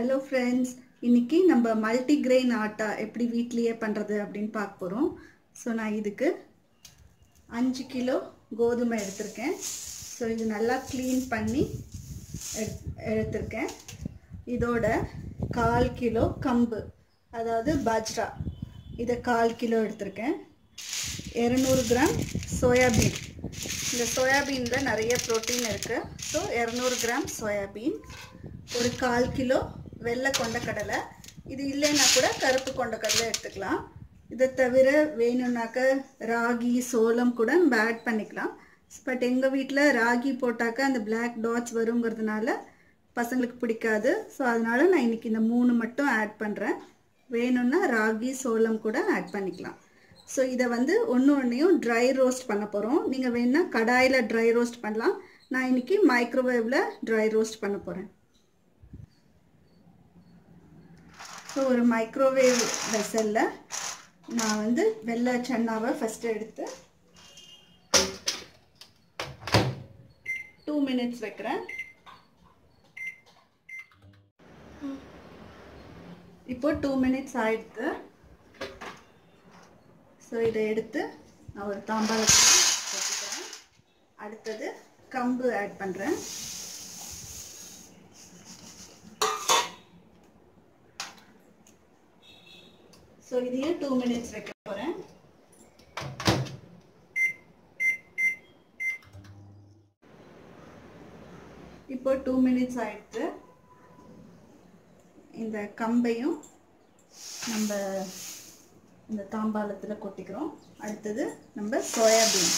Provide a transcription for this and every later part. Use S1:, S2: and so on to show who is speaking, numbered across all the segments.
S1: hello friends இன்னைக்கு நம்ம multigrain atta எப்படி வீட்லேயே பண்ணுறது அப்படின்னு பார்க்க போகிறோம் ஸோ நான் இதுக்கு அஞ்சு கிலோ கோதுமை எடுத்திருக்கேன் ஸோ இது நல்லா க்ளீன் பண்ணி எடு எடுத்திருக்கேன் இதோட கால் கிலோ கம்பு அதாவது பஜ்ரா இதை கால் கிலோ எடுத்திருக்கேன் இரநூறு கிராம் சோயாபீன் இந்த சோயாபீனில் நிறைய ப்ரோட்டீன் இருக்குது ஸோ இரநூறு கிராம் சோயாபீன் ஒரு கால் கிலோ வெள்ளை கொண்டக்கடலை இது இல்லைன்னா கூட கருப்பு கொண்டக்கடலை எடுத்துக்கலாம் இதை தவிர வேணும்னாக்க ராகி சோளம் கூட நம்ம ஆட் பண்ணிக்கலாம் பட் எங்கள் வீட்டில் ராகி போட்டாக்க அந்த பிளாக் டாட்ஸ் வருங்கிறதுனால பசங்களுக்கு பிடிக்காது ஸோ அதனால நான் இன்னைக்கு இந்த மூணு மட்டும் ஆட் பண்ணுறேன் வேணும்னா ராகி சோளம் கூட ஆட் பண்ணிக்கலாம் ஸோ இதை வந்து ஒன்று ஒன்றையும் ட்ரை ரோஸ்ட் பண்ண போகிறோம் நீங்கள் வேணால் கடாயில் ட்ரை ரோஸ்ட் பண்ணலாம் நான் இன்னைக்கு மைக்ரோவேவில் ட்ரை ரோஸ்ட் பண்ண போகிறேன் ஸோ ஒரு மைக்ரோவேவ் வெசலில் நான் வந்து வெள்ளை சன்னாவை ஃபஸ்ட்டு எடுத்து டூ மினிட்ஸ் வைக்கிறேன் இப்போ டூ மினிட்ஸ் ஆயிடுத்து ஸோ இதை எடுத்து நான் ஒரு தாம்பாளத்தில் வச்சுக்கிறேன் அடுத்தது கம்பு ஆட் பண்ணுறேன் ஸோ இதையும் டூ மினிட்ஸ் வைக்க போகிறேன் இப்போ டூ மினிட்ஸ் ஆயிடுத்து இந்த கம்பையும் நம்ம இந்த தாம்பாளத்தில் கொட்டிக்கிறோம் அடுத்தது நம்ம சோயாபீன்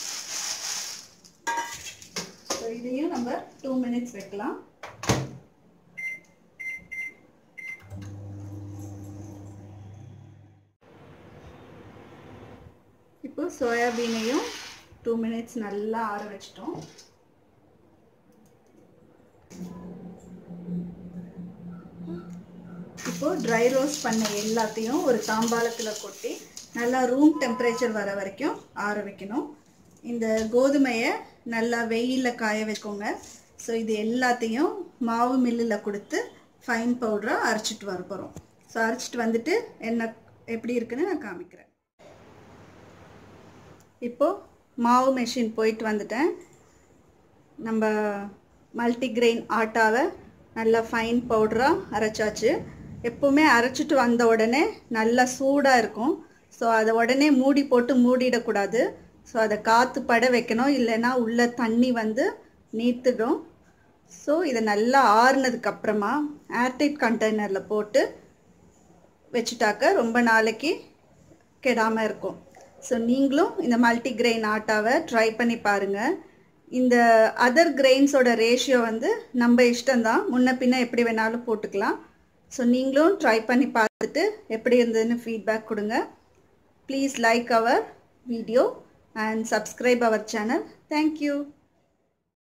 S1: ஸோ இதையும் நம்ம டூ மினிட்ஸ் வைக்கலாம் இப்போ சோயாபீனையும் டூ மினிட்ஸ் நல்லா ஆற வச்சிட்டோம் இப்போ ட்ரை ரோஸ்ட் பண்ண எல்லாத்தையும் ஒரு தாம்பாளத்தில் கொட்டி நல்லா ரூம் டெம்பரேச்சர் வர வரைக்கும் ஆற வைக்கணும் இந்த கோதுமையை நல்லா வெயிலில் காய வைக்கோங்க ஸோ இது எல்லாத்தையும் மாவு மில்லில் கொடுத்து ஃபைன் பவுடராக அரைச்சிட்டு வர போகிறோம் ஸோ அரைச்சிட்டு வந்துட்டு என்ன எப்படி இருக்குன்னு நான் காமிக்கிறேன் இப்போது மாவு மெஷின் போயிட்டு வந்துட்டேன் நம்ம மல்டிக்ரெயின் ஆட்டாவை நல்லா ஃபைன் பவுடராக அரைச்சாச்சு எப்போவுமே அரைச்சிட்டு வந்த உடனே நல்லா சூடாக இருக்கும் ஸோ அதை உடனே மூடி போட்டு மூடிடக்கூடாது ஸோ அதை காற்று பட வைக்கணும் இல்லைன்னா உள்ள தண்ணி வந்து நீத்துடும் ஸோ இதை நல்லா ஆறுனதுக்கப்புறமா ஏர்டைட் கண்டெய்னரில் போட்டு வச்சுட்டாக்க ரொம்ப நாளைக்கு கெடாமல் இருக்கும் ஸோ நீங்களும் இந்த மல்டிக்ரெயின் ஆட்டாவை ட்ரை பண்ணி பாருங்கள் இந்த அதர் கிரெயின்ஸோட ரேஷியோ வந்து நம்ம இஷ்டம்தான் முன்ன பின்ன எப்படி வேணாலும் போட்டுக்கலாம் ஸோ நீங்களும் ட்ரை பண்ணி பார்த்துட்டு எப்படி இருந்ததுன்னு ஃபீட்பேக் கொடுங்க please like our video and subscribe our channel thank you